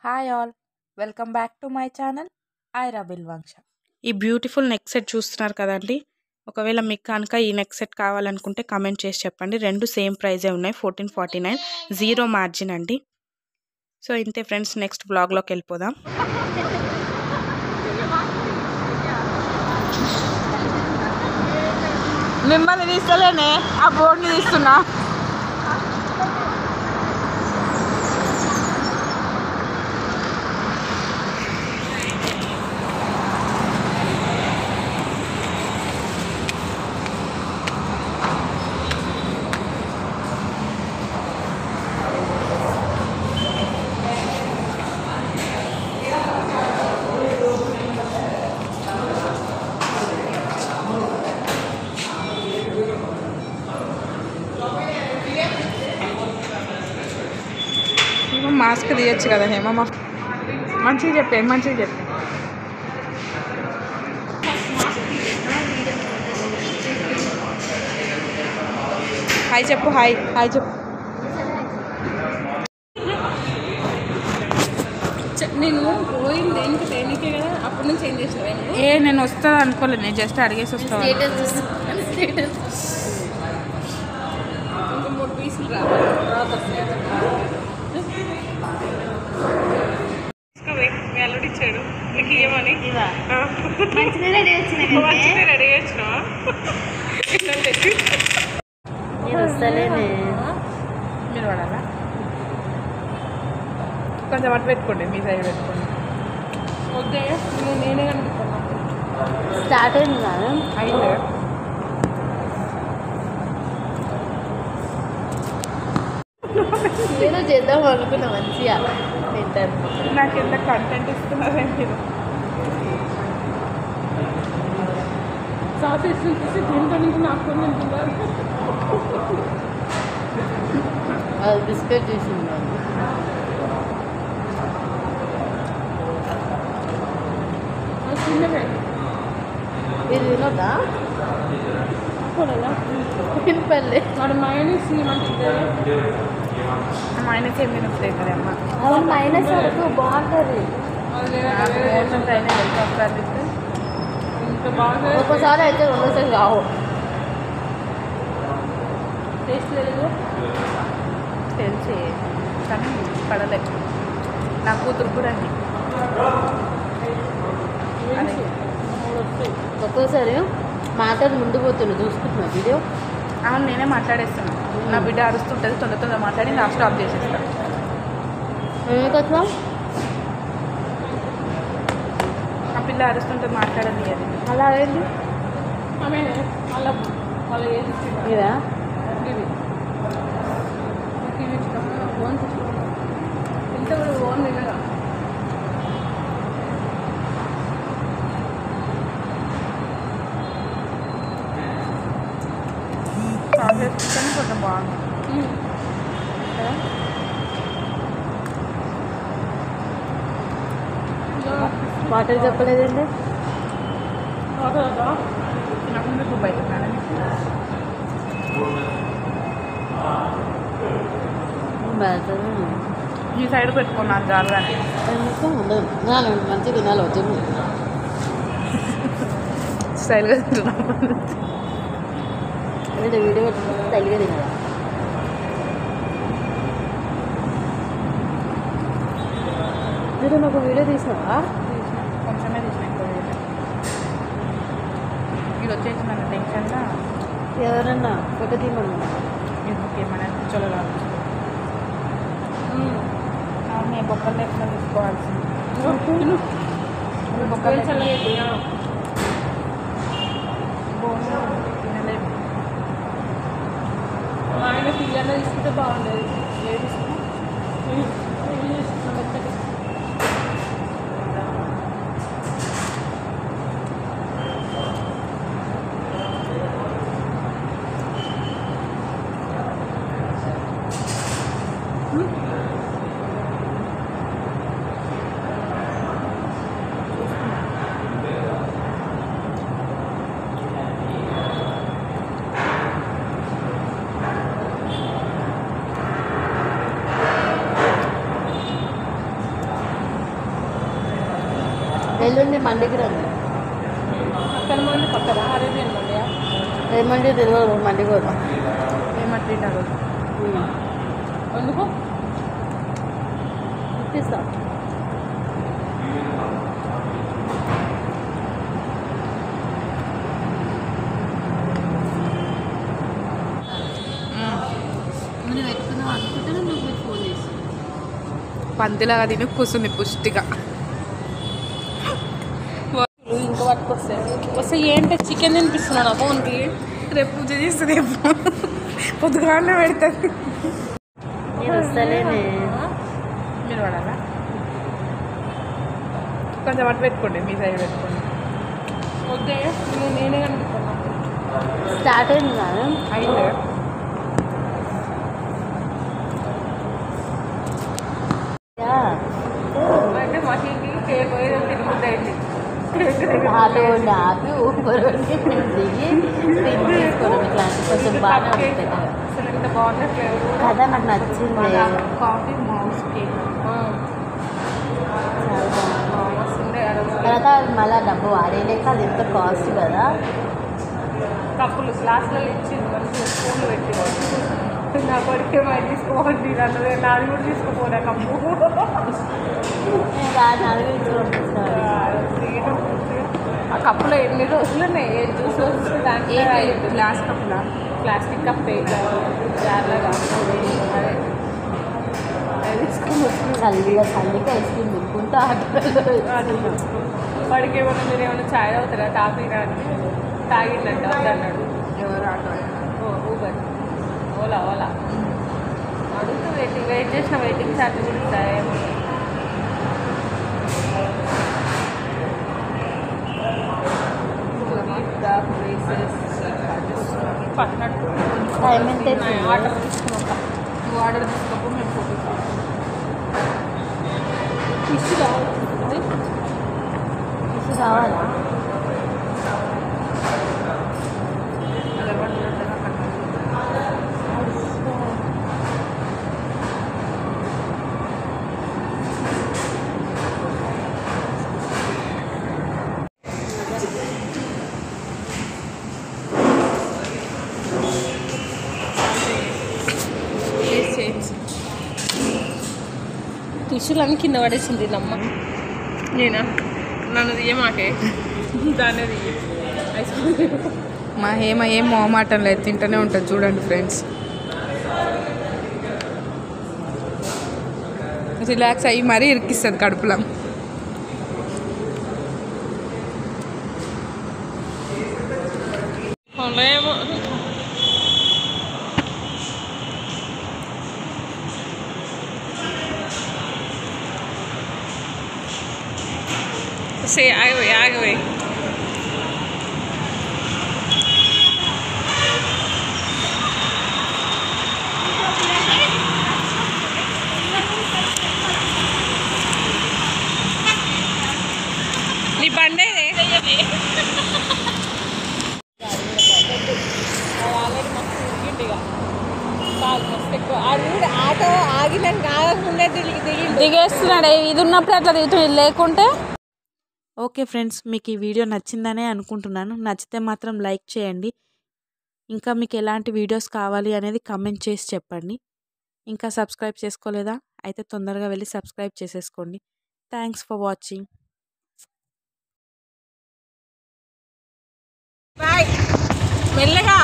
Hi all welcome back to my channel Aira Bilvanksha ఈ beautiful neck set చూస్తున్నారు కదండి ఒకవేళ మీకు కనుక ఈ నెక్ సెట్ కావాలనుకుంటే కమెంట్ చేసి చెప్పండి రెండు సేమ్ ప్రైజే ఉన్నాయి fourteen forty nine zero margin అండి సో ఇంతే ఫ్రెండ్స్ నెక్స్ట్ బ్లాగ్లోకి వెళ్ళిపోదాం మిమ్మల్ని తీస్తలేనే ఆ బోర్డుని తీస్తున్నా మాస్క్ తీయచ్చు కదా హేమ మా మంచిగా చెప్పే మంచిగా చెప్పే హాయ్ చెప్పు హాయ్ హాయ్ చెప్పు నేను పోయింది దేనికి దేనికే కదా అప్పటి నుంచి ఏం చేసినావు ఏ నేను వస్తా అనుకోలేదు నేను జస్ట్ అడిగేసి వస్తాను స్టేటస్ స్టేటస్ ఇంకా మూడు పీసులు రావాలి తర్వాత వస్తాయి మీ అల్లుడు ఇచ్చాడు నీకు ఇవ్వమని మంచిగా రెడీ వచ్చిన మంచిగా రెడీ చేసినావా ఇట్లా తెచ్చి నేను వస్తలేనే మీరు పడాలా కొంచెం అటు పెట్టుకోండి మీ సైడ్ పెట్టుకోండి వద్దే నేను నేనే కనిపిస్తాను స్టార్ట్ అయింది కదా అయింది ఏదో చేద్దాం అనుకున్నా మంచిగా తింటాను నాకు ఎంత కంటెంట్ ఇస్తున్నారే మీరు సాస్ వేసి చూసి దీంతో నుంచి నాకు కొన్ని తింటున్నారు అది బిస్కెట్ చేసింది చిన్నవే ఇది తినొద్దా చూడాలా తినపల్లే వాడు మైనస్ మంచిది మైనస్ ఏం తినట్లేదు కదా అమ్మ అవును మైనస్ వరకు బాగుంటుంది మోషన్స్ అయినా హెల్త్ ఒకసారి తింటే ఇంత బాగా ఒక్కోసారి అయితే రెండోసారి కావు టేస్ట్ లేదు తెలిసి కానీ పడలేదు నా కూతురు కూడా అండి అదే. ఒక్కోసారి మాట్లాడి ముందు పోతుండే చూసుకుంటున్నా వీడియో అవును నేనే మాట్లాడేస్తున్నాను నా బిడ్డ అరుస్తుంటుంది తొందర తొందర మాట్లాడి నా స్టాప్ చేసేస్తాను ఎందుకు వచ్చినా ఆ పిల్ల అరుస్తుంటే మాట్లాడని అది అలా ఏంటి ఆమె వాళ్ళ వాళ్ళ ఏది ఇదా ఇది టీవీ ఫోన్ ఇంత కూడా ఫోన్ తినగా స్టాప్ చేసుకుంటేనే కొంచెం బాగుంది కదా? మాటలు చెప్పలేదండి తినకుండా ఇప్పుడు బయట ఉన్నానని. బాగుంటుంది ఈ సైడ్ పెట్టుకున్నాను చాలు కానీ ఎందుకు ఉండదు నాలుగు మంచిగా తినాలి వచ్చి స్టైల్గా తింటున్నాను ఏదో వీడియో పెట్టుకుంటే తల్లిగా తినాలి మీరు నాకు వీడియో తీసినావా కొంచెమే తీసిన ఎక్కువ తీయలేదు. ఇది వచ్చేసి మన టెన్షన్గా ఎవరన్నా ఫోటో తీయమన్నా ఎందుకు ఏమైనా కూర్చోలేదు అవును ఈ బొక్కలు లేకుండా తీసుకోవాల్సింది బొక్కలు చల్లగా బోను తినలేదు మా ఆయన పిల్లలు తీసుకుంటే బాగుండేది ఏది ఇవి తీసుకున్నాం మెత్తగా ఎల్లుండి మండికి రండి అక్కడ మంది పక్కన అరేబియన్ మండియా ఏమంటే తెలియదు మండికి పోదాం ఏమంటున్నారు ఎందుకు ఇప్పిస్తా నువ్వు పెట్టుకున్నావు అనుకుంటే నువ్వు మీకు ఫోన్ చేసి పందిలాగా తిని కూర్చుంది పుష్టిగా ఇంకా పట్టుకొస్తే వస్తే ఏంటి చికెన్ తినిపిస్తున్నా నా ఫోన్కి రేపు పూజ చేస్తుంది పొద్దుగానే పెడుతుంది నేను వస్తలేనే మీరు వాడాలా కొంచెం అటు పెట్టుకోండి మీ సైడ్ పెట్టుకోండి వద్దే నేను నేనే కనిపిస్తున్నా స్టార్ట్ అయింది కదా అయింది యా. అంటే మసీకి కేక్ ఏదో తిరుగుతుంది అయింది ఆటో ఉండి ఆపి ఊపర్ ఉండి మేము దిగి స్పిన్ తీసుకోవడం ఇట్లాంటి కొంచెం బాగానే ఉంటాయి కదా. అసలు ఎంత బాగుంది ఫ్లేవర్ కదా నాకు నచ్చింది కాఫీ మౌస్ కేక్ చాలా బాగుంది వస్తుండే ఆ రోజు తర్వాత మళ్ళీ డబ్బు వాడేలేక అది ఎంత కాస్ట్ కదా కప్పులు గ్లాసులలో ఇచ్చింది మంచిగా స్పూన్లు పెట్టి నా కొడుకే మరి తీసుకోవాలి అన్నది నాది కూడా తీసుకుపోలే కప్పు నేను దాన్ని అడిగి పంపించాను ఆ కప్పులో ఎన్ని రోజులు ఉన్నాయి ఏ జ్యూస్ వస్తుంది దాంట్లో గ్లాస్ కప్పులా ప్లాస్టిక్ కప్ జార్లాగా అదే అది తీసుకొని వస్తుంది చల్లిగా చల్లిగా ఐస్ క్రీమ్ తినుకుంటూ ఆటోలో వాడికి ఏమన్నా మీరు ఏమైనా ఛాయ్ తాగుతారా తాపిరా అంటే తాగిందంట వద్దన్నాడు ఎవరు ఆటో ఓ ఊబర్ ఓలా ఓలా అడుగుతూ వెయిటింగ్ వెయిట్ చేసిన వెయిటింగ్ ఛార్జ్ కూడా ఇస్తారా ఏమో పట్టినట్టు టైం ఎంత అవుతుంది? ఆర్డర్ తీసుకున్నాక నువ్వు ఆర్డర్ తీసుకోకు మేము ఫోటో ఫిష్ కావాలి ఫిష్ కావాలా టిష్యూలన్నీ కింద పడేసింది నమ్మ నేనా నన్ను తీయమాకే దాన్ని తీయ ఐస్ క్రీమ్ మా హేమ ఏం మొహమాటం లేదు తింటూనే ఉంటుంది చూడండి ఫ్రెండ్స్ రిలాక్స్ అయ్యి మరీ ఇరికిస్తుంది కడుపులో ఏమో సే ఆగవే ఆగవే నీ బండే ఆటో ఆగినాక ఆగకుండా దిగి దిగి దిగేస్తున్నాడు ఇది ఉన్నప్పుడు అట్లా దిగుతుంది లేకుంటే ఓకే ఫ్రెండ్స్ మీకు ఈ వీడియో నచ్చిందనే అనుకుంటున్నాను నచ్చితే మాత్రం లైక్ చేయండి ఇంకా మీకు ఎలాంటి వీడియోస్ కావాలి అనేది కమెంట్ చేసి చెప్పండి ఇంకా సబ్స్క్రైబ్ చేసుకోలేదా అయితే తొందరగా వెళ్ళి సబ్స్క్రైబ్ చేసేసుకోండి థ్యాంక్స్ ఫర్ వాచింగ్ బాయ్ మెల్లగా